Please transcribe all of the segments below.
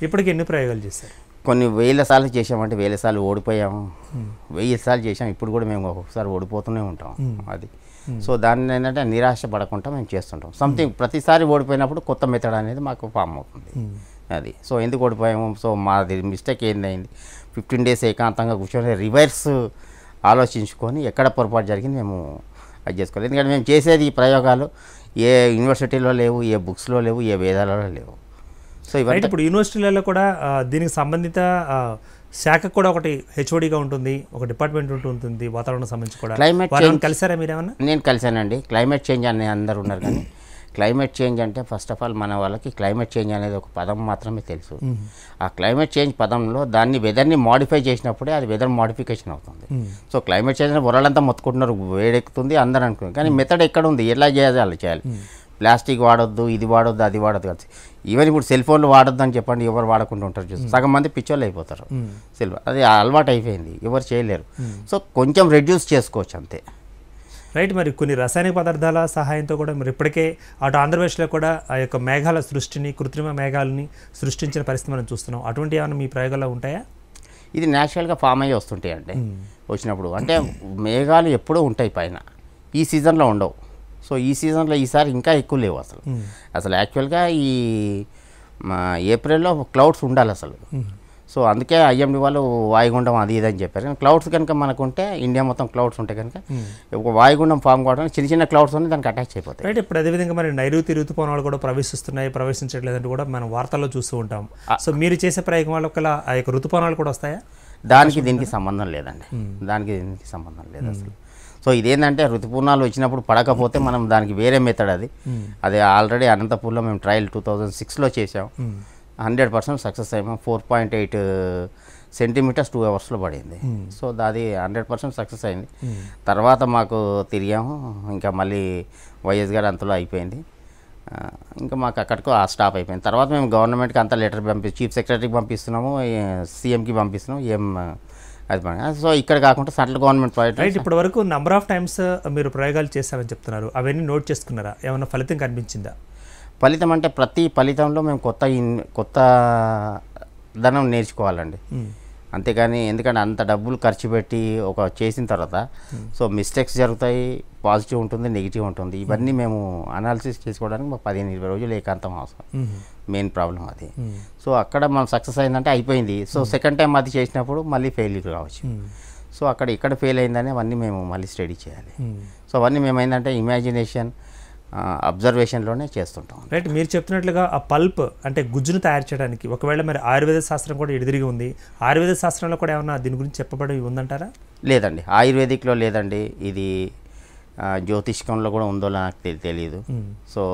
ఇప్పటికి ఎన్ని ప్రయోగాలు చేశారు కొన్ని వేల సార్లు చేసామంటే వేల సార్లు ఓడిపోయాము వెయ్యి సార్లు చేసాం ఇప్పుడు కూడా మేము ఒక్కొక్కసారి ఓడిపోతూనే ఉంటాం అది సో దాన్ని ఏంటంటే నిరాశ పడకుండా మేము చేస్తుంటాం సంథింగ్ ప్రతిసారి ఓడిపోయినప్పుడు కొత్త మెథడ్ అనేది మాకు ఫామ్ అవుతుంది అది సో ఎందుకు ఓడిపోయాము సో మాది మిస్టేక్ ఏందైంది ఫిఫ్టీన్ డేస్ ఏకాంతంగా కూర్చొని రివర్స్ ఆలోచించుకొని ఎక్కడ పొరపాటు జరిగింది మేము అది చేసుకోవాలి ఎందుకంటే మేము చేసేది ఈ ప్రయోగాలు ఏ యూనివర్సిటీలో లేవు ఏ బుక్స్లో లేవు ఏ వేదాలలో లేవు సో రైట్ ఇవన్నీ ఇప్పుడు యూనివర్సిటీలలో కూడా ఆ, దీనికి సంబంధిత ఆ, శాఖ కూడా ఒకటి హెచ్ఓడిగా ఉంటుంది ఒక డిపార్ట్మెంట్ ఉంటుంది వాతావరణం సంబంధించి కూడా Climate వారిని change- కలిసారా మీరేమన్నా నేను కలిశానండి క్లైమేట్ చేంజ్ అని అందరు ఉన్నారు కానీ క్లైమేట్ చేంజ్ అంటే ఫస్ట్ ఆఫ్ ఆల్ మన వాళ్ళకి క్లైమేట్ చేంజ్ అనేది ఒక పదం మాత్రమే తెలుసు ఆ క్లైమేట్ చేంజ్ పదంలో దాన్ని వెదర్ని మాడిఫై చేసినప్పుడే అది వెదర్ మాడిఫికేషన్ అవుతుంది సో క్లైమేట్ చేంజ్ వరల్డ్ అంతా మొత్తుకుంటున్నారు వేడెక్కుతుంది అందరూ అనుకున్నారు కానీ మెథడ్ ఎక్కడ ఉంది ఎలా చేయాలి అలా చేయాలి ప్లాస్టిక్ వాడొద్దు ఇది వాడొద్దు అది వాడొద్దు కాదు ఈవెన్ ఇప్పుడు సెల్ ఫోన్లు వాడొద్దు అని చెప్పండి ఎవరు వాడకుండా ఉంటారు చూసి సగం మంది పిచ్చోళ్ళు అయిపోతారు సెల్ అది అలవాటు అయిపోయింది ఎవరు చేయలేరు సో కొంచెం రెడ్యూస్ చేసుకోవచ్చు అంతే రైట్ మరి కొన్ని రసాయనిక పదార్థాల సహాయంతో కూడా మరి ఇప్పటికే అటు ఆంధ్రప్రదేశ్లో కూడా ఆ యొక్క మేఘాల సృష్టిని కృత్రిమ మేఘాలని సృష్టించిన పరిస్థితి మనం చూస్తున్నాం అటువంటి ఏమైనా మీ ప్రయోగాల్లో ఉంటాయా ఇది న్యాచురల్గా ఫామ్ అయ్యి వస్తుంటాయి అంటే వచ్చినప్పుడు అంటే మేఘాలు ఎప్పుడూ ఉంటాయి పైన ఈ సీజన్లో ఉండవు సో ఈ సీజన్లో ఈసారి ఇంకా ఎక్కువ లేవు అసలు అసలు యాక్చువల్గా ఈ మా ఏప్రిల్లో క్లౌడ్స్ ఉండాలి అసలు సో అందుకే ఐఎండి వాళ్ళు వాయుగుండం అది ఇది అని చెప్పారు కానీ క్లౌడ్స్ కనుక మనకు ఉంటే ఇండియా మొత్తం క్లౌడ్స్ ఉంటాయి కనుక ఒక వాయుగుండం ఫామ్ కావడానికి చిన్న చిన్న క్లౌడ్స్ ఉన్నాయి దానికి అటాచ్ అయిపోతాయి రైట్ ఇప్పుడు అదేవిధంగా మరి నైరుతి ఋతుపవనాలు కూడా ప్రవేశిస్తున్నాయి ప్రవేశించట్లేదంటే కూడా మనం వార్తల్లో చూస్తూ ఉంటాం సో మీరు చేసే ప్రయోగం వల్ల ఒకవేళ ఆ యొక్క ఋతుపవనాలు కూడా వస్తాయా దానికి దీనికి సంబంధం లేదండి దానికి దీనికి సంబంధం లేదు అసలు సో ఇదేంటంటే ఋతుపూర్ణాలు వచ్చినప్పుడు పడకపోతే మనం దానికి వేరే మెథడ్ అది అది ఆల్రెడీ అనంతపూర్లో మేము ట్రయల్ టూ థౌజండ్ సిక్స్లో చేసాం హండ్రెడ్ పర్సెంట్ సక్సెస్ అయ్యాము four point eight centimetres two అవర్స్లో పడింది సో అది హండ్రెడ్ పర్సెంట్ సక్సెస్ అయింది తర్వాత మాకు తిరిగాము ఇంకా మళ్ళీ వైఎస్ గారు అంతలో అయిపోయింది ఆ, ఇంకా మాకు అక్కడికి ఆ స్టాప్ అయిపోయింది తర్వాత మేము గవర్నమెంట్కి అంతా లెటర్ పంపి చీఫ్ సెక్రటరీకి పంపిస్తున్నాము సీఎంకి పంపిస్తున్నాం ఏం అది పని సో ఇక్కడ కాకుండా సెంట్రల్ గవర్నమెంట్ రైట్ ప్రాజెక్ట్ ఇప్పటి వరకు నంబర్ ఆఫ్ టైమ్స్ మీరు ప్రయోగాలు చేశారని చెప్తున్నారు అవన్నీ నోట్ చేసుకున్నారా ఏమైనా ఫలితం కనిపించిందా ఫలితం అంటే ప్రతి ఫలితంలో మేము కొత్త ఇన్- కొత్త ధనం నేర్చుకోవాలండి అంతేగాని ఎందుకంటే అంత డబ్బులు ఖర్చు పెట్టి ఒక చేసిన తర్వాత సో మిస్టేక్స్ జరుగుతాయి పాజిటివ్ ఉంటుంది నెగిటివ్ ఉంటుంది ఇవన్నీ మేము అనాలిసిస్ చేసుకోవడానికి మాకు పదిహేను ఇరవై రోజులు ఏకాంతం అవసరం మెయిన్ ప్రాబ్లం అది సో అక్కడ మనం సక్సెస్ అయిందంటే అయిపోయింది సో సెకండ్ టైం అది చేసినప్పుడు మళ్ళీ ఫెయిల్యూర్ కావచ్చు సో అక్కడ ఇక్కడ ఫెయిల్ అయిందని అవన్నీ మేము మళ్ళీ స్టడీ చేయాలి సో అవన్నీ మేము ఏంటంటే ఇమాజినేషన్ అబ్జర్వేషన్లోనే చేస్తుంటాం రైట్ మీరు చెప్తున్నట్లుగా ఆ పల్ప్ అంటే గుజ్జును తయారు చేయడానికి ఒకవేళ మరి ఆయుర్వేద శాస్త్రం కూడా ఎదురుగా ఉంది ఆయుర్వేద శాస్త్రంలో కూడా ఏమైనా దీని గురించి చెప్పబడి ఉందంటారా లేదండి ఆయుర్వేదిక్లో లేదండి ఇది ఆ, జ్యోతిష్కంలో కూడా ఉందో నాకు తెలి తెలియదు సో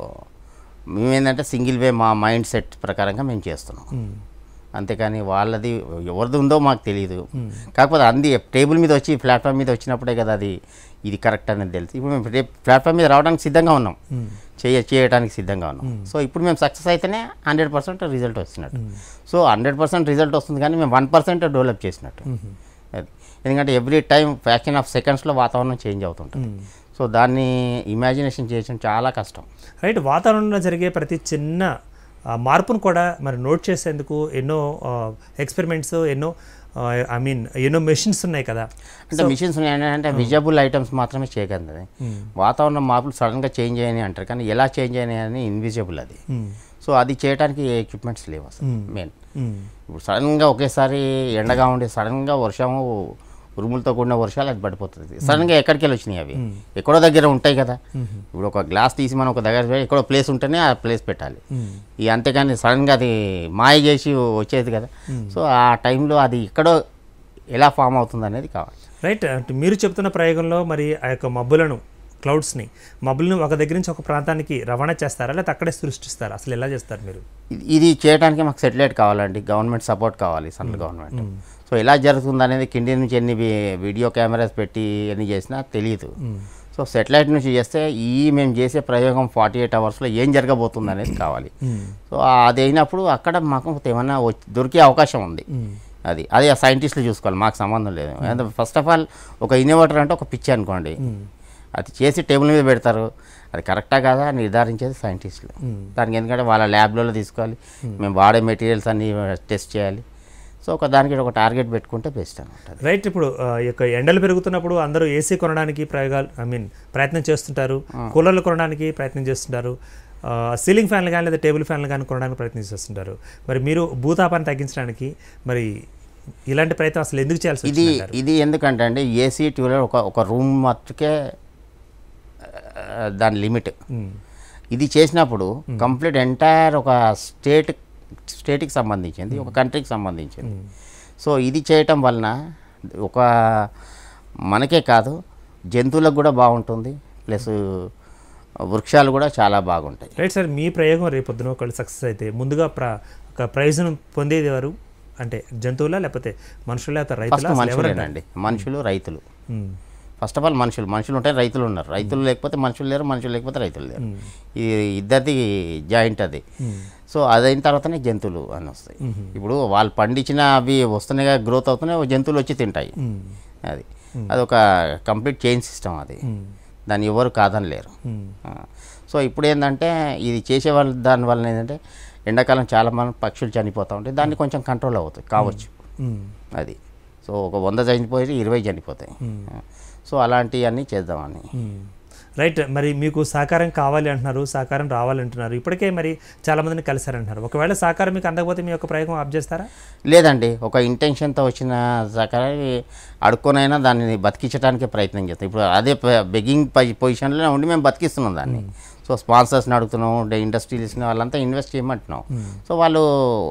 మేమేంటంటే సింగిల్ వే మా మైండ్ సెట్ ప్రకారంగా మేము చేస్తున్నాం అంతేకాని వాళ్ళది ఎవరిది ఉందో మాకు తెలియదు కాకపోతే అంది టేబుల్ మీద వచ్చి ప్లాట్ఫామ్ మీద వచ్చినప్పుడే కదా అది ఇది కరెక్ట్ అనేది తెలుసు ఇప్పుడు మేము రేపు ప్లాట్ఫామ్ మీద రావడానికి సిద్ధంగా ఉన్నాం చేయ చేయడానికి సిద్ధంగా ఉన్నాం సో ఇప్పుడు మేము సక్సెస్ అయితేనే హండ్రెడ్ పర్సెంట్ రిజల్ట్ వస్తున్నట్టు సో హండ్రెడ్ పర్సెంట్ రిజల్ట్ వస్తుంది కానీ మేము వన్ పర్సెంట్ డెవలప్ చేసినట్టు అది ఎందుకంటే ఎవ్రీ టైం ఫ్యాక్షన్ ఆఫ్ సెకండ్స్లో వాతావరణం చేంజ్ అవుతుంటుంది సో దాన్ని ఇమాజినేషన్ చేయడం చాలా కష్టం రైట్ వాతావరణంలో జరిగే ప్రతి చిన్న ఆ, మార్పును కూడా మరి నోట్ చేసేందుకు ఎన్నో ఎక్స్పెరిమెంట్స్ ఎన్నో ఐ మీన్ ఎన్నో మెషిన్స్ ఉన్నాయి కదా అంటే మిషన్స్ ఉన్నాయంటే విజబుల్ ఐటమ్స్ మాత్రమే చేయగలదు వాతావరణం మార్పులు సడన్గా చేంజ్ అయ్యాయి అంటారు కానీ ఎలా చేంజ్ అయినాయి అని ఇన్విజిబుల్ అది సో అది చేయడానికి ఎక్విప్మెంట్స్ లేవు అసలు మెయిన్ ఇప్పుడు సడన్గా ఒకేసారి ఎండగా ఉండి సడన్గా వర్షము ఉరుములతో కూడిన వర్షాలు అది పడిపోతుంది సడన్గా ఎక్కడికి వెళ్ళి వచ్చినాయి అవి ఎక్కడో దగ్గర ఉంటాయి కదా ఇప్పుడు ఒక గ్లాస్ తీసి మనం ఒక దగ్గర పెట్టి ఎక్కడో ప్లేస్ ఉంటేనే ఆ ప్లేస్ పెట్టాలి ఈ అంతేకాని సడన్గా అది మాయ చేసి వచ్చేది కదా సో ఆ టైంలో అది ఎక్కడో ఎలా ఫామ్ అవుతుంది అనేది కావాలి రైట్ అంటే మీరు చెప్తున్న ప్రయోగంలో మరి ఆ యొక్క మబ్బులను క్లౌడ్స్ని మబ్బులను ఒక దగ్గర నుంచి ఒక ప్రాంతానికి రవాణా చేస్తారా లేకపోతే అక్కడే సృష్టిస్తారా అసలు ఎలా చేస్తారు మీరు ఇది- ఇది చేయడానికి మాకు సెటిలైట్ కావాలండి గవర్నమెంట్ సపోర్ట్ కావాలి సెంట్రల్ గవర్నమెంట్ సో ఎలా జరుగుతుంది అనేది కింది నుంచి ఎన్ని వి- వీడియో కెమెరాస్ పెట్టి ఎన్ని చేసినా తెలియదు సో సెటిలైట్ నుంచి చేస్తే ఈ మేము చేసే ప్రయోగం ఫార్టీ ఎయిట్ అవర్స్లో ఏం జరగబోతుంది అనేది కావాలి సో అది అయినప్పుడు అక్కడ మాకు ఏమైనా వచ్చి- దొరికే అవకాశం ఉంది అది అది ఆ సైంటిస్టులు చూసుకోవాలి మాకు సంబంధం లేదు ఫస్ట్ ఆఫ్ ఆల్ ఒక ఇన్నోవేటర్ అంటే ఒక పిచ్చి అనుకోండి అది చేసి టేబుల్ మీద పెడతారు అది కరెక్టా కాదా అని నిర్ధారించేది సైంటిస్టులు దానికి ఎందుకంటే వాళ్ళ ల్యాబ్లలో తీసుకోవాలి మేము వాడే మెటీరియల్స్ అన్ని టెస్ట్ చేయాలి సో ఒక దానికి ఒక టార్గెట్ పెట్టుకుంటే బెస్ట్ అనమాట రైట్ ఇప్పుడు ఆ, ఈ యొక్క ఎండలు పెరుగుతున్నప్పుడు అందరూ ఏసీ కొనడానికి ప్రయోగాలు ఐ మీన్ ప్రయత్నం చేస్తుంటారు కూలర్లు కొనడానికి ప్రయత్నం చేస్తుంటారు ఆ, సీలింగ్ ఫ్యాన్లు కానీ లేదా టేబుల్ ఫ్యాన్లు కానీ కొనడానికి ప్రయత్నం చేస్తుంటారు మరి మీరు భూతాపాన్ని తగ్గించడానికి మరి ఇలాంటి ప్రయత్నం అసలు ఎందుకు చేయాల్సి ఇది వచ్చిందంటారు? ఇది ఎందుకంటే అండి ఏసీ ట్యూలర్ ఒక ఒక రూమ్ మట్టుకే ఆ, దాని లిమిట్ ఉమ్, ఇది చేసినప్పుడు కంప్లీట్ ఎంటైర్ ఒక స్టేట్ స్టేట్కి సంబంధించింది ఒక కంట్రీకి సంబంధించింది సో ఇది చేయటం వలన ఒక మనకే కాదు జంతువులకు కూడా బాగుంటుంది ప్లస్ వృక్షాలు కూడా చాలా బాగుంటాయి రైట్ సార్ మీ ప్రయోగం రేపు పొద్దున ఒకళ్ళు సక్సెస్ అయితే ముందుగా ప్ర ఒక ప్రయోజనం పొందేది ఎవరు అంటే జంతువులా లేకపోతే మనుషుల లేకపోతే రైతులా ఫస్ట్ అసలు ఎవరంటారు? మనుషులేనండి మనుషులు రైతులు ఉమ్, ఫస్ట్ ఆఫ్ ఆల్ మనుషులు మనుషులు ఉంటే రైతులు ఉన్నారు రైతులు లేకపోతే మనుషులు లేరు మనుషులు లేకపోతే రైతులు లేరు ఇది ఇద్దరిది జాయింట్ అది సో అదైన తర్వాతనే జంతువులు అని వస్తాయి ఇప్పుడు వాళ్ళు పండించిన అవి వస్తున్నాయి గ్రోత్ అవుతున్నాయి జంతువులు వచ్చి తింటాయి ఉమ్, అది అదొక కంప్లీట్ చైన్ సిస్టమ్ అది ఉమ్, దాన్ని ఎవరు కాదని లేరు ఉమ్, ఆ, సో ఇప్పుడు ఏంటంటే ఇది చేసే వాళ్ళ దాని వల్ల ఏంటంటే ఎండాకాలం చాలా మంది పక్షులు చనిపోతూ ఉంటాయి దాన్ని కొంచెం కంట్రోల్ అవుతాయి కావచ్చు ఉమ్. అది సో ఒక వంద చనిపోయి ఇరవై చనిపోతాయి ఆ, సో అలాంటివన్నీ చేద్దామని మ్మ్. రైట్ మరి మీకు సహకారం కావాలి అంటున్నారు సహకారం రావాలంటున్నారు ఇప్పటికే మరి చాలా మందిని కలిశారంటున్నారు ఒకవేళ సహకారం మీకు అందకపోతే మీ యొక్క ప్రయోగం ఆఫ్ చేస్తారా లేదండి ఒక ఇంటెన్షన్తో వచ్చిన సహకారాన్ని అడుక్కొనైనా దాన్ని బతికించడానికి ప్రయత్నం చేస్తాం ఇప్పుడు అదే బెగ్గింగ్ పొజిషన్లో ఉండి మేము బతికిస్తున్నాం దాన్ని సో స్పాన్సర్స్ని అడుగుతున్నాం ఇండస్ట్రీస్ని వాళ్ళంతా ఇన్వెస్ట్ చేయమంటున్నాం సో వాళ్ళు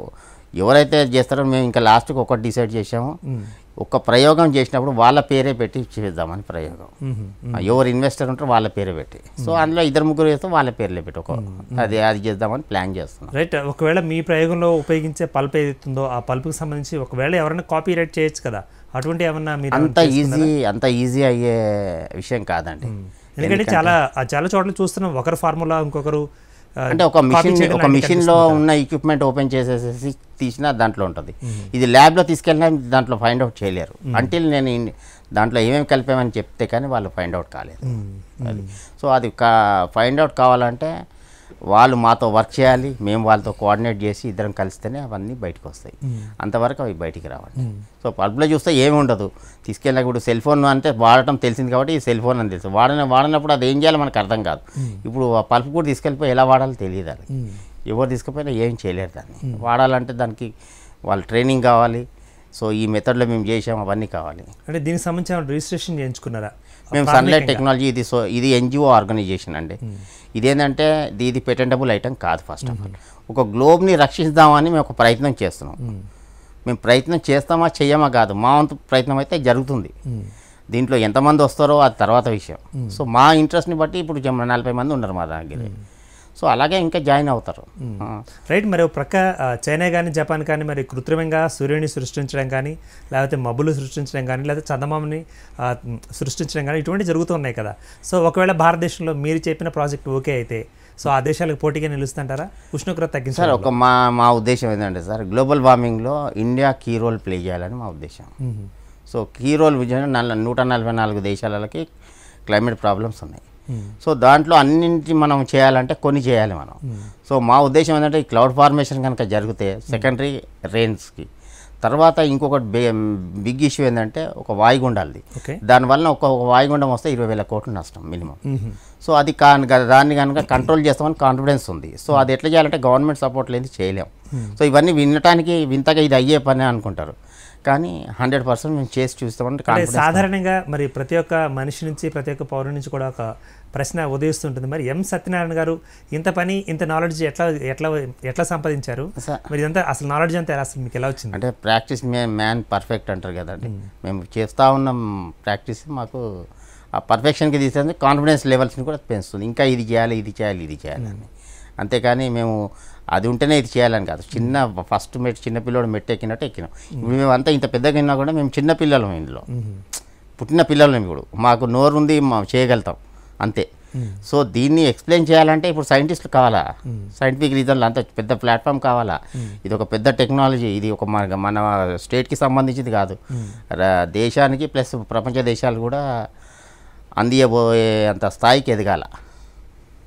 ఎవరైతే చేస్తారో మేము ఇంకా లాస్ట్కి ఒకటి డిసైడ్ చేసాము ఒక ప్రయోగం చేసినప్పుడు వాళ్ళ పేరే పెట్టి చేద్దామని ప్రయోగం మ్మ్. ఆ, ఎవరు ఇన్వెస్టర్ ఉంటారో వాళ్ళ పేరే పెట్టి సో అందులో ఇద్దరు ముగ్గురు చేస్తే వాళ్ళ పేర్లే పెట్టి ఒక అది అది చేద్దామని ప్లాన్ చేస్తున్నాం రైట్ ఒకవేళ మీ ప్రయోగంలో ఉపయోగించే పల్ప్ ఏదైతుందో ఆ పల్ప్కి సంబంధించి ఒకవేళ ఎవరైనా కాపీ రైట్ చేయొచ్చు కదా అటువంటి ఏమన్నా మీరు అంత ఈజీ అంత ఈజీ అయ్యే విషయం కాదండి ఎందుకంటే చాలా ఆ చాలా చోట్ల చూస్తున్నాం ఒకరు ఫార్ములా ఇంకొకరు ఆ, అంటే ఒక copy మిషన్ చేయడం ఒక లాంటివి మిషన్లో ఉన్న ఎక్విప్మెంట్ ఓపెన్ చేసేసి తీసినా దాంట్లో ఉంటుంది ఇది ల్యాబ్లో తీసుకెళ్ళినా దాంట్లో ఫైండ్ అవుట్ చేయలేరు అంటిల్ నేను ఇన్- దాంట్లో ఏమేమి కలిపామని చెప్తే కానీ వాళ్ళు ఫైండ్ అవుట్ కాలేదు అది సో అది కా ఫైండ్ అవుట్ కావాలంటే వాళ్ళు మాతో వర్క్ చేయాలి మేము వాళ్ళతో కోఆర్డినేట్ చేసి ఇద్దరం కలిస్తేనే అవన్నీ బయటకు వస్తాయి అంతవరకు అవి బయటికి రావండి సో పల్పులో చూస్తే ఏమి ఉండదు తీసుకెళ్ళినప్పుడు సెల్ ఫోన్ అంటే వాడటం తెలిసింది కాబట్టి ఈ సెల్ ఫోన్ అని తెలుసు వాడన వాడినప్పుడు అది ఏం చేయాలో మనకు అర్థం కాదు ఇప్పుడు ఆ పల్పు కూడా తీసుకెళ్ళిపోయి ఎలా వాడాలో తెలియదు అది ఎవరు తీసుకుపోయినా ఏం చేయలేరు దాన్ని వాడాలంటే దానికి వాళ్ళు ట్రైనింగ్ కావాలి సో ఈ మెథడ్లో మేము చేసాం అవన్నీ కావాలి అంటే దీనికి సంబంధించి ఏమైనా రిజిస్ట్రేషన్ చేయించుకున్నారా మేము సన్లైట్ టెక్నాలజీ ఇది సో ఇది ఎన్జిఓ ఆర్గనైజేషన్ అండి ఇదేంటంటే ఇది ఇది పెటెంటబుల్ ఐటమ్ కాదు ఫస్ట్ ఆఫ్ ఆల్ ఒక గ్లోబ్ని రక్షిస్తామని మేము ఒక ప్రయత్నం చేస్తున్నాం మేము ప్రయత్నం చేస్తామా చెయ్యమా కాదు మా వంతు ప్రయత్నం అయితే జరుగుతుంది దీంట్లో ఎంతమంది వస్తారో అది తర్వాత విషయం సో మా ఇంట్రెస్ట్ని బట్టి ఇప్పుడు జమ- నలభై మంది ఉన్నారు మా దగ్గర సో అలాగే ఇంకా జాయిన్ అవుతారు ఆ. రైట్ మరి ఒక ప్రక్క ఆ, చైనా కానీ జపాన్ కానీ మరి కృత్రిమంగా సూర్యుని సృష్టించడం కానీ లేకపోతే మబ్బులు సృష్టించడం కానీ లేకపోతే చందమామని ఆ, మ్, సృష్టించడం కానీ ఇటువంటి జరుగుతున్నాయి కదా సో ఒకవేళ భారతదేశంలో మీరు చెప్పిన ప్రాజెక్ట్ ఓకే అయితే సో ఆ దేశాలకు పోటీగా నిలుస్తుంటారా ఉష్ణోగ్రత సార్ తగ్గించాలి ఒక మా మా ఉద్దేశం ఏంటంటే సార్ గ్లోబల్ వార్మింగ్లో ఇండియా కీ రోల్ ప్లే చేయాలని మా ఉద్దేశం సో కీ రోల్ విజయం నల నూట నలభై నాలుగు దేశాలకి క్లైమేట్ ప్రాబ్లమ్స్ ఉన్నాయి సో దాంట్లో అన్నింటి మనం చేయాలంటే కొన్ని చేయాలి మనం సో మా ఉద్దేశం ఏంటంటే ఈ క్లౌడ్ ఫార్మేషన్ కనుక జరిగితే సెకండరీ రెయిన్స్కి తర్వాత ఇంకొకటి బిగ్ ఇష్యూ ఏంటంటే ఒక వాయుగుండాలది ఓకే దానివల్ల ఒక ఒక వాయుగుండం వస్తే ఇరవై వేల కోట్లు నష్టం మినిమం సో అది కాన్ దాన్ని కనుక కంట్రోల్ చేస్తామని కాన్ఫిడెన్స్ ఉంది సో అది ఎట్లా చేయాలంటే గవర్నమెంట్ సపోర్ట్ లేని చేయలేం సో ఇవన్నీ వినటానికి వింతగా ఇది అయ్యే పని అనుకుంటారు కానీ హండ్రెడ్ పర్సెంట్ మేము చేసి చూస్తామని అంటే కాన్ఫిడెన్స్ సాధారణంగా మరి ప్రతి ఒక్క మనిషి నుంచి ప్రతి ఒక్క పౌరుడి నుంచి కూడా ఒక ప్రశ్న ఉదయిస్తుంటుంది మరి ఎం సత్యనారాయణ గారు ఇంత పని ఇంత నాలెడ్జ్ ఎట్లా ఎట్లా ఎట్లా సంపాదించారు సార్ మరి ఇదంతా అసలు నాలెడ్జ్ అంతా ఎలా అసలు మీకు ఎలా వచ్చింది అంటే ప్రాక్టీస్ మే మ్యాన్ పర్ఫెక్ట్ అంటారు కదండి మేము చేస్తూ ఉన్న ప్రాక్టీస్ మాకు ఆ పర్ఫెక్షన్కి తీసేది కాన్ఫిడెన్స్ లెవెల్స్ని కూడా పెంచుతుంది ఇంకా ఇది చేయాలి ఇది చేయాలి ఇది చేయాలని అంతేకాని మేము అది ఉంటేనే ఇది చేయాలని కాదు చిన్న ఫస్ట్ మెట్ చిన్న పిల్లోడు మెట్టు ఎక్కినట్టు ఎక్కినాం ఇప్పుడు మేము అంతా ఇంత పెద్దగా అయినా కూడా మేము చిన్న పిల్లలం ఇందులో పుట్టిన పిల్లలం ఇప్పుడు మాకు నోరు ఉంది మా చేయగలుగుతాం అంతే సో దీన్ని ఎక్స్ప్లెయిన్ చేయాలంటే ఇప్పుడు సైంటిస్టులు కావాలా సైంటిఫిక్ రీజన్లు అంత పెద్ద ప్లాట్ఫామ్ కావాలా ఇది ఒక పెద్ద టెక్నాలజీ ఇది ఒక మన మన స్టేట్కి సంబంధించింది కాదు ర- దేశానికి ప్లస్ ప్రపంచ దేశాలు కూడా అందియబోయే అంత స్థాయికి ఎదగాల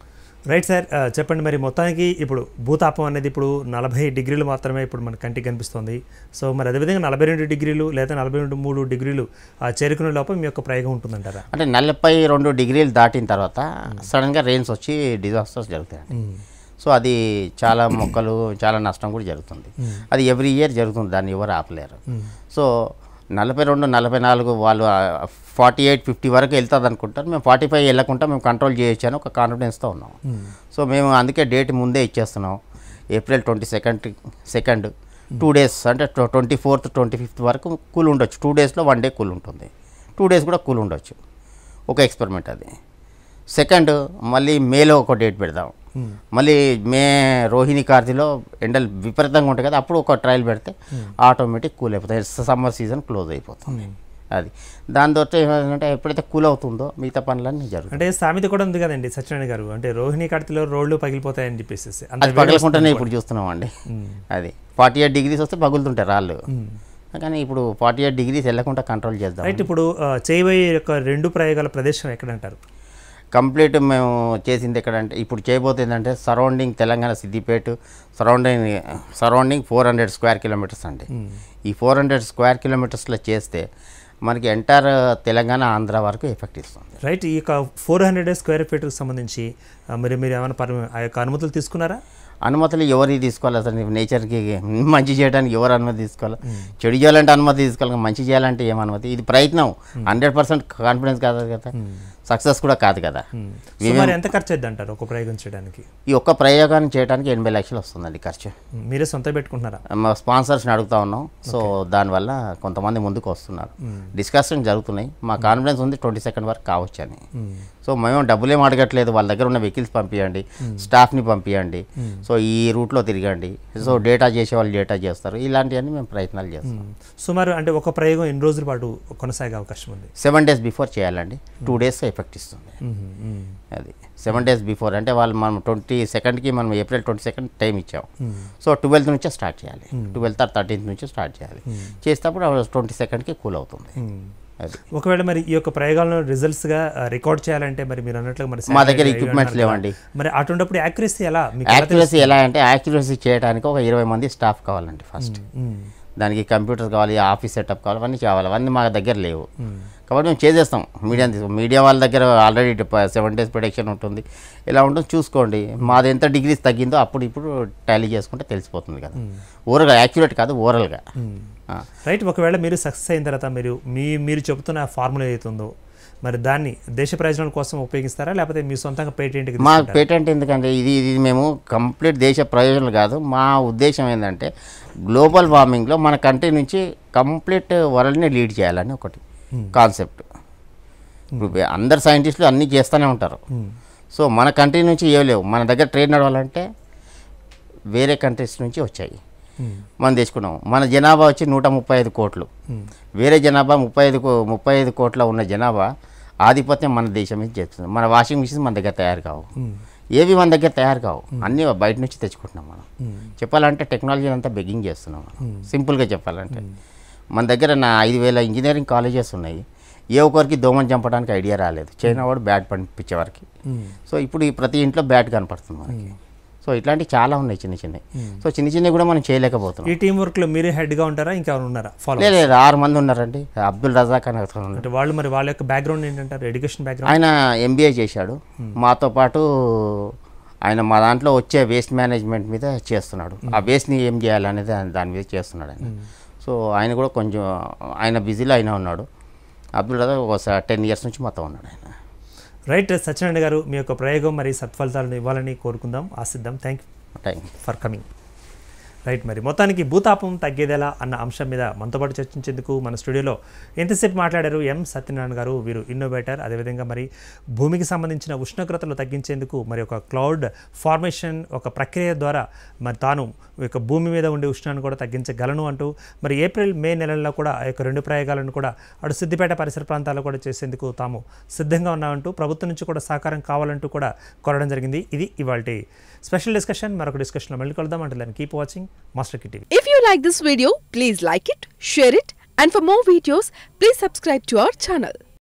రైట్ సార్ ఆ, చెప్పండి మరి మొత్తానికి ఇప్పుడు భూతాపం అనేది ఇప్పుడు నలభై డిగ్రీలు మాత్రమే ఇప్పుడు మన కంటికి కనిపిస్తుంది సో మరి అదేవిధంగా నలభై రెండు డిగ్రీలు లేదా నలభై రెండు మూడు డిగ్రీలు ఆ చేరుకునే లోపల మీ యొక్క ప్రయోగం ఉంటుందంటారా అంటే నలభై రెండు డిగ్రీలు దాటిన తర్వాత సడన్గా రెయిన్స్ వచ్చి డిజాస్టర్స్ జరుగుతాయండి సో అది చాలా మొక్కలు చాలా నష్టం కూడా జరుగుతుంది అది ఎవ్రీ ఇయర్ జరుగుతుంది దాన్ని ఎవరు ఆపలేరు సో నలభై రెండు నలభై నాలుగు వాళ్ళు ఫార్టీ ఎయిట్ ఫిఫ్టీ వరకు వెళ్తుంది అనుకుంటారు మేము ఫార్టీ ఫైవ్ వెళ్ళకుండా మేము కంట్రోల్ చేయొచ్చు అని ఒక కాన్ఫిడెన్స్తో ఉన్నాం సో మేము అందుకే డేట్ ముందే ఇచ్చేస్తున్నాం April twenty second second two days అంటే ట్వంటీ ఫోర్త్ ట్వంటీ ఫిఫ్త్ వరకు కూల్ ఉండొచ్చు టూ డేస్లో వన్ డే కూల్ ఉంటుంది టూ డేస్ కూడా కూల్ ఉండొచ్చు ఒక ఎక్స్పెరిమెంట్ అది సెకండ్ మళ్ళీ మేలో ఒక డేట్ పెడదాం మళ్ళీ మే రోహిణి కార్తీలో ఎండలు విపరీతంగా ఉంటాయి కదా అప్పుడు ఒక ట్రయల్ పెడితే ఆటోమేటిక్ కూల్ అయిపోతాయి సమ్మర్ సీజన్ క్లోజ్ అయిపోతుంది అది దాంతో ఏమంటే ఎప్పుడైతే కూల్ అవుతుందో మిగతా పనులన్నీ జరుగుతాయి అంటే సామెత కూడా ఉంది కదండి సత్యనారాయణ గారు అంటే రోహిణి కడతలో రోడ్లు పగిలిపోతాయని చెప్పేసి అంత అది పగలకుండానే ఇప్పుడు చూస్తున్నాం అండి అది ఫార్టీ ఎయిట్ డిగ్రీస్ వస్తే పగులుతుంటాయి రాళ్ళు కానీ ఇప్పుడు ఫార్టీ ఎయిట్ డిగ్రీస్ వెళ్ళకుండా కంట్రోల్ చేద్దాం రైట్ ఇప్పుడు ఆ, చేయబోయే యొక్క రెండు ప్రయోగాల ప్రదేశం ఎక్కడంటారు కంప్లీట్ మేము చేసింది ఎక్కడంటే ఇప్పుడు చేయబోతుంది ఏంటంటే surrounding Telangana Siddipet surrounding surrounding four hundred square kilometres అండి ఈ ఫోర్ హండ్రెడ్ స్క్వేర్ కిలోమీటర్స్లో చేస్తే మనకి ఎంటైర్ తెలంగాణ ఆంధ్ర వరకు ఎఫెక్ట్ ఇస్తుంది రైట్ ఈ యొక్క ఫోర్ హండ్రెడ్ స్క్వేర్ ఫీట్కి సంబంధించి ఆ, మరి మీరు ఏమైనా పర్మి ఆ యొక్క అనుమతులు తీసుకున్నారా అనుమతులు ఎవరికి తీసుకోవాలి అసలు నేచర్కి మంచి చేయడానికి ఎవరు అనుమతి తీసుకోవాలి చెడు చేయాలంటే అనుమతి తీసుకోవాలి మంచి చేయాలంటే ఏం అనుమతి ఇది ప్రయత్నం హండ్రెడ్ పర్సెంట్ కాన్ఫిడెన్స్ కాదు కదా సక్సెస్ కూడా కాదు కదా సుమారు ఎంత ఖర్చు అయింది అంటారు ఒక ప్రయోగం చేయడానికి ఈ ఒక్క ప్రయోగాన్ని చేయడానికి ఎనభై లక్షలు వస్తుందండి ఖర్చు ఉమ్, మీరే సొంత పెట్టుకుంటున్నారా మా స్పాన్సర్స్ని అడుగుతా ఉన్నాం సో దానివల్ల కొంతమంది ముందుకు వస్తున్నారు డిస్కషన్ జరుగుతున్నాయి మా కాన్ఫిడెన్స్ ఉంది ట్వంటీ సెకండ్ వరకు కావచ్చు అని సో మేము డబ్బులేం అడగట్లేదు వాళ్ళ దగ్గర ఉన్న వెహికల్స్ పంపించండి స్టాఫ్ని పంపించండి సో ఈ రూట్లో తిరగండి సో డేటా చేసే వాళ్ళు డేటా చేస్తారు ఇలాంటివన్నీ మేము ప్రయత్నాలు చేస్తాం సుమారు అంటే ఒక ప్రయోగం ఎన్ని రోజుల పాటు కొనసాగే అవకాశం ఉంది సెవెన్ డేస్ బిఫోర్ చేయాలండి టూ డేస్ ఎఫెక్ట్ ఇస్తుంది ఉమ్, ఉమ్, అది సెవెన్ డేస్ బిఫోర్ అంటే వాళ్ళు మనం ట్వంటీ సెకండ్కి మనం ఏప్రిల్ ట్వంటీ సెకండ్ టైం ఇచ్చాం సో ట్వెల్త్ నుంచే స్టార్ట్ చేయాలి ట్వెల్త్ ఆర్ థర్టీన్త్ నుంచి స్టార్ట్ చేయాలి చేసేటప్పుడు ట్వంటీ సెకండ్కి కూల్ అవుతుంది ఉమ్. అది ఒకవేళ మరి ఈ యొక్క ప్రయోగాలను రిజల్ట్స్ గా రికార్డ్ చేయాలంటే మరి మీరు అన్నట్లుగా మరి మా దగ్గర satellite equipments అన్నారు కదా. లేవండి. మరి అటువంటిప్పుడు యాక్యురసీ ఎలా మీకు ఎలా యాక్యురసీ ఎలా అంటే యాక్యురసీ చేయడానికి ఒక ఇరవై మంది స్టాఫ్ కావాలండి ఫస్ట్ ఉమ్, దానికి కంప్యూటర్స్ కావాలి ఆఫీస్ సెటప్ కావాలి అవన్నీ కావాలి అవన్నీ మా దగ్గర లేవు కాబట్టి మేము చేసేస్తాం మీడియా మీడియా వాళ్ళ దగ్గర ఆల్రెడీ సెవెన్ డేస్ ప్రొడక్షన్ ఉంటుంది ఇలా ఉంటుంది చూసుకోండి మాది ఎంత డిగ్రీస్ తగ్గిందో అప్పుడు ఇప్పుడు టాలీ చేసుకుంటే తెలిసిపోతుంది కదా ఓరల్గా యాక్యురేట్ కాదు ఓరల్గా రైట్ ఒకవేళ మీరు సక్సెస్ అయిన తర్వాత మీరు మీ మీరు చెబుతున్న ఫార్ములా ఏదైతుందో మరి దాన్ని దేశ ప్రయోజనాల కోసం ఉపయోగిస్తారా లేకపోతే మీ సొంతంగా పేటెంట్కి మా పేటెంట్ ఎందుకంటే ఇది ఇది మేము కంప్లీట్ దేశ ప్రయోజనాలు కాదు మా ఉద్దేశం ఏంటంటే గ్లోబల్ వార్మింగ్లో మన కంట్రీ నుంచి కంప్లీట్ వరల్డ్ని లీడ్ చేయాలని ఒకటి కాన్సెప్ట్ ఇప్పుడు వే- అందరు సైంటిస్టులు అన్నీ చేస్తూనే ఉంటారు సో మన కంట్రీ నుంచి ఏం లేవు మన దగ్గర ట్రేడ్ నడవాలంటే వేరే కంట్రీస్ నుంచి వచ్చాయి మనం తెచ్చుకున్నాం మన జనాభా వచ్చి నూట ముప్పై ఐదు కోట్లు వేరే జనాభా ముప్పై ఐదు కో- ముప్పై ఐదు కోట్ల ఉన్న జనాభా ఆధిపత్యం మన దేశం మీద చేస్తుంది మన వాషింగ్ మిషన్స్ మన దగ్గర తయారు కావు ఏవి మన దగ్గర తయారు కావు అన్నీ బయట నుంచి తెచ్చుకుంటున్నాం మనం చెప్పాలంటే టెక్నాలజీ అంతా బెగ్గింగ్ చేస్తున్నాం మనం సింపుల్గా చెప్పాలంటే మన దగ్గర నా ఐదు వేల ఇంజనీరింగ్ కాలేజెస్ ఉన్నాయి ఏ ఒక్కరికి దోమని చంపడానికి ఐడియా రాలేదు చైనా వాడు బ్యాట్ పంపించేవారికి సో ఇప్పుడు ఈ ప్రతి ఇంట్లో బ్యాట్ కనపడుతుంది మనకి సో ఇట్లాంటివి చాలా ఉన్నాయి చిన్న చిన్నవి సో చిన్న చిన్నవి కూడా మనం చేయలేకపోతున్నాం ఈ టీం వర్క్ లో మీరే హెడ్ గా ఉంటారా ఇంకా ఉన్నారా ఫాలో లేదు లేదు ఆరు మంది ఉన్నారండి అబ్దుల్ రజాక్ అని అతను ఉన్నాడు అంటే వాళ్ళు మరి వాళ్ళ యొక్క బ్యాక్గ్రౌండ్ ఏంటంటారు ఎడ్యుకేషన్ బ్యాక్గ్రౌండ్ ఆయన ఎంబీఏ చేశాడు మాతో పాటు ఆయన మా దాంట్లో వచ్చే వేస్ట్ మేనేజ్మెంట్ మీద చేస్తున్నాడు ఆ వేస్ట్ని ఏం చేయాలనేది ఆయన దాని మీద చేస్తున్నాడు ఆయన సో ఆయన కూడా కొంచెం ఆయన బిజీలో ఆయన ఉన్నాడు అబ్దుల్ రజాక్ ఒక టెన్ ఇయర్స్ నుంచి మొత్తం ఉన్నాడు ఆయన రైట్ సత్యనారాయణ గారు మీ యొక్క ప్రయోగం మరి సత్ఫలితాలను ఇవ్వాలని కోరుకుందాం ఆశిద్దాం thank you thank for coming right మరి మొత్తానికి భూతాపం తగ్గేదెలా అన్న అంశం మీద మనతో పాటు చర్చించేందుకు మన స్టూడియోలో ఎంతసేపు మాట్లాడారు ఎం సత్యనారాయణ గారు వీరు ఇన్నోవేటర్ అదేవిధంగా మరి భూమికి సంబంధించిన ఉష్ణోగ్రతలు తగ్గించేందుకు మరి ఒక క్లౌడ్ ఫార్మేషన్ ఒక ప్రక్రియ ద్వారా మరి తాను ఈ యొక్క భూమి మీద ఉండే ఉష్ణాన్ని కూడా తగ్గించగలను అంటూ మరి ఏప్రిల్ మే నెలల్లో కూడా ఆ యొక్క రెండు ప్రయోగాలను కూడా అటు సిద్దిపేట పరిసర ప్రాంతాల్లో కూడా చేసేందుకు తాము సిద్ధంగా ఉన్నామంటూ ప్రభుత్వం నుంచి కూడా సహకారం కావాలంటూ కూడా కోరడం జరిగింది ఇది ఇవాళ స్పెషల్ డిస్కషన్ మరొక డిస్కషన్లో మళ్ళీ కలుద్దాం అంటే keep watching master key TV If you like this video, please like it, share it, and for more videos, please subscribe to our channel.